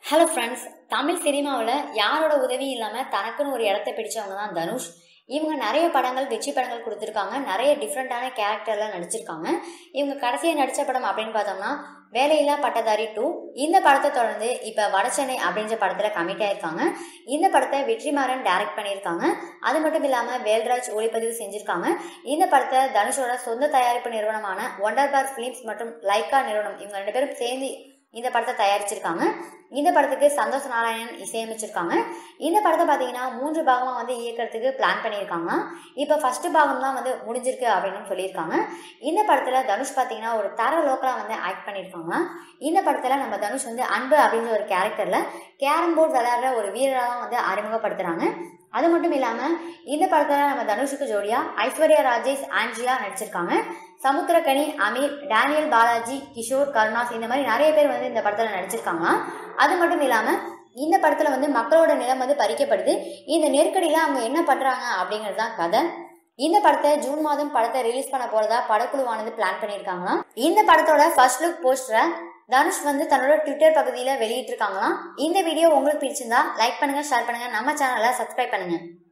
hello friends Tamil சினிமாவில் யாரோட உதவியும் இல்லாமல் தனக்குன்னு ஒரு இடத்த பிடிச்சவங்க தான் தனுஷ் இவங்க நிறைய படங்கள் வெற்றி படங்கள் கொடுத்துருக்காங்க நிறைய டிஃப்ரெண்ட்டான கேரக்டர்லாம் நடிச்சிருக்காங்க இவங்க கடைசியாக நடித்த படம் அப்படின்னு பார்த்தோம்னா வேலையில்லா பட்டதாரி டூ இந்த படத்தை தொடர்ந்து இப்போ வடசென்னை அப்படின்ற படத்தில் கமிட் ஆயிருக்காங்க இந்த படத்தை வெற்றிமாறன் டைரக்ட் பண்ணியிருக்காங்க அது மட்டும் இல்லாமல் வேல்ராஜ் ஒளிப்பதிவு செஞ்சுருக்காங்க இந்த படத்தை தனுஷோட சொந்த தயாரிப்பு நிறுவனமான ஒண்டர் பார் ஃபிலிம்ஸ் மற்றும் லைக்கா நிறுவனம் இவங்க ரெண்டு பேரும் சேர்ந்து இந்த படத்தை தயாரிச்சிருக்காங்க இந்த படத்துக்கு சந்தோஷ் நாராயணன் இசையமைச்சிருக்காங்க இந்த படத்தை பார்த்தீங்கன்னா மூன்று பாகமாக வந்து இயக்கிறதுக்கு பிளான் பண்ணியிருக்காங்க இப்போ ஃபர்ஸ்ட் பாகம் தான் வந்து முடிஞ்சிருக்கு அப்படின்னு சொல்லியிருக்காங்க இந்த படத்தில் தனுஷ் பார்த்தீங்கன்னா ஒரு தர லோக்கலாக வந்து ஆக்ட் பண்ணியிருக்காங்க இந்த படத்தில் நம்ம தனுஷ் வந்து அன்பு அப்படின்ற ஒரு கேரக்டரில் கேரம் போர்டு விளையாடுற ஒரு வீரராக வந்து அறிமுகப்படுத்துகிறாங்க அது மட்டும் இல்லாமல் இந்த படத்தில் நம்ம தனுஷுக்கு ஜோடியாக ஐஸ்வர்யா ராஜேஷ் ஆண்ட்ரியா நடிச்சிருக்காங்க சமுத்திரக்கனி அமீர் டேனியல் பாலாஜி கிஷோர் கருணாஸ் இந்த மாதிரி நிறைய பேர் வந்து இந்த படத்தில் நடிச்சிருக்காங்க அது மட்டும் இல்லாமல் இந்த படத்தில் வந்து மக்களோட நிலம் வந்து பறிக்கப்படுது இந்த நெருக்கடியில் அவங்க என்ன பண்ணுறாங்க அப்படிங்கிறது தான் கதை இந்த படத்தை ஜூன் மாதம் படத்தை ரிலீஸ் பண்ண போறதா படக்குழுவானது பிளான் பண்ணியிருக்காங்களாம் இந்த படத்தோட ஃபர்ஸ்ட் லுக் போஸ்டரை தனுஷ் வந்து தன்னோட ட்விட்டர் பகுதியில் வெளியிட்டிருக்காங்களாம் இந்த வீடியோ உங்களுக்கு பிடிச்சிருந்தா லைக் பண்ணுங்க ஷேர் பண்ணுங்க நம்ம சேனலை சப்ஸ்கிரைப் பண்ணுங்க